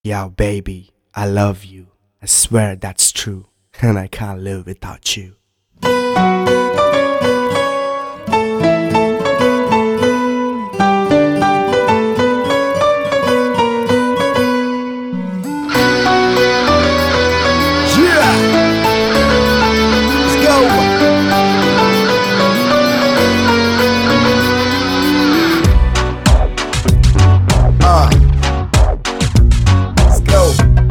Yeah, baby, I love you. I swear that's true. And I can't live without you. Yeah! Let's go! Uh. Let's go.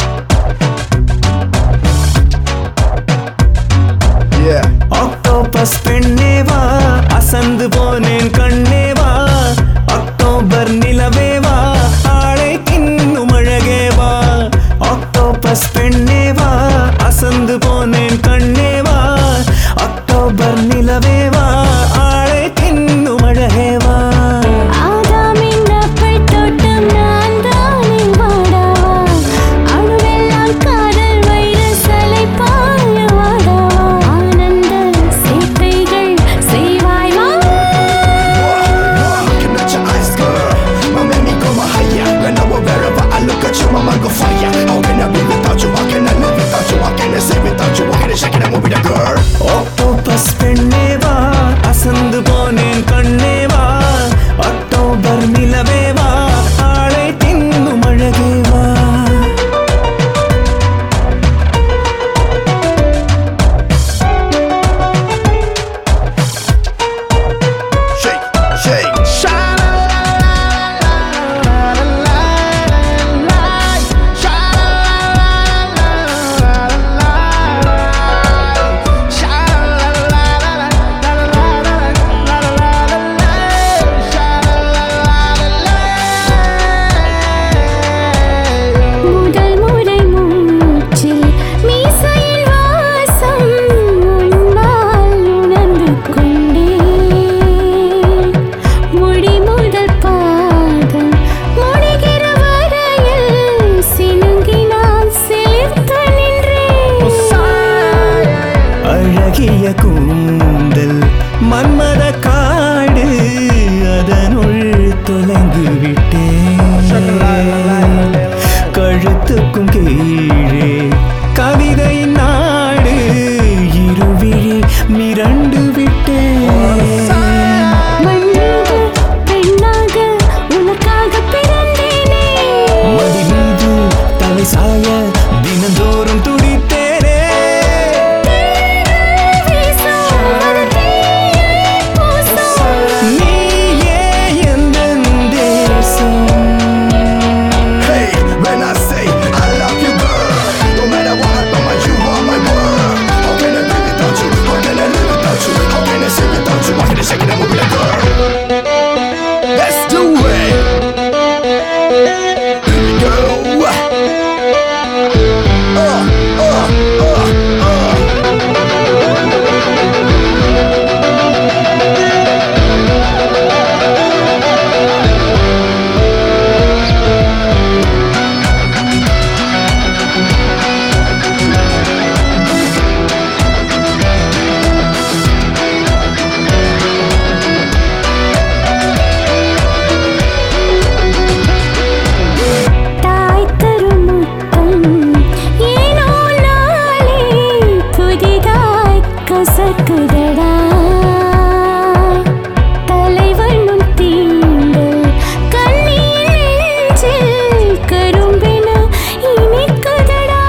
Yeah. Octopus பெண்ணேவா அசந்து போனேன் கண்ணேவா October நிலவேவா ஆளை இன்னும் அழகேவா octopus பெண்ணேவா அசந்து போனேன் கண்ணேவா October நிலவேவா ஆளை இன்னும் அழகேவா ஆதாமின் அப்பல் தோட்டம் நான் தானே வாடவா அணுவெல்லாம் காதல் வைரசலை பாய வாடவா ஆனந்த சேட்டைகள் செய்வாய் வா Looking at your eyes, girl. My make me go my higher. Whenever, wherever I look at you, my mind go fire. How can I be without you? How can I live without you? How can I say without you? How can I shake it and move with a girl? Octopus பெண்ணேவா அசந்து போனேன் கண்ணேவா October நிலவேவா ஆளை தின்னும் அழகேவா Shake, shake. முதல் முறை மூச்சில் மீசையில் வாசம் உன்னால் உணர்ந்து கொண்டேன் முடி முதல் பாதம் முடிகிற வரையில் சினுங்கி நான் சிலிர்த்து நின்றேன் அழகிய கூந்தல் மன்மத காடு அதனுள் தொலைந்து விட்டேன் கழுத்துக்கும் கீழே கவிதை நாடு இருவிழி மிரண்டு விட்டேன் மண்ணீது பெண்ணாக உனக்காக பிறந்தேனே மடி மீது தலை சாய தினந்தோறும் துடித்தேனே வீசும் ஒரு தீயை பூசும் நீயே எந்தன் தேசம் Hey, when I say I love you, girl, no matter what, mama, you are my world. How can I be without you? How can I live without you? How can I say without you? How can I shake it and move with a girl? Let's do it. Here we go. Uh, uh, uh, uh. தாய் தரும் முத்தம் ஏனோ நாளே புதிதாய் கசக்குதடா தலைவனும் தீண்டல் கண்ணீர் நெஞ்சில் கரும்பென இனிக்குதடா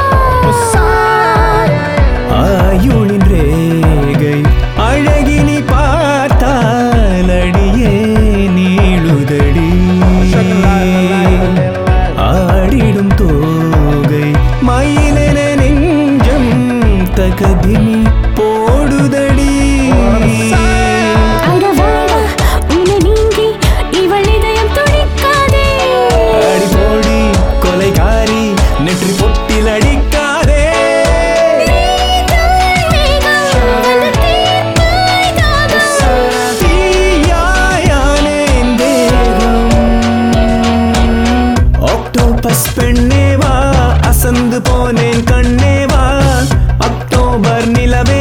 ஆயுளின் ரேகை அழகினி பார்த்தால் அடியே நீளுதடி ஆடிடும் தோகை மயிலென நெஞ்சம் தகதினி போடுதடி அடவாடா உன்னை நீங்கி இவள் இதயம் துடிக்காதே அடி போடி கொலைகாரி நெற்றி பொட்டில் அடிக்காதே தீயாயானேன் தேகம். ஆக்டோபஸ் பெண்ணேவா அசந்து போனேன் கண்ணேவா அக்டோபர் நிலவே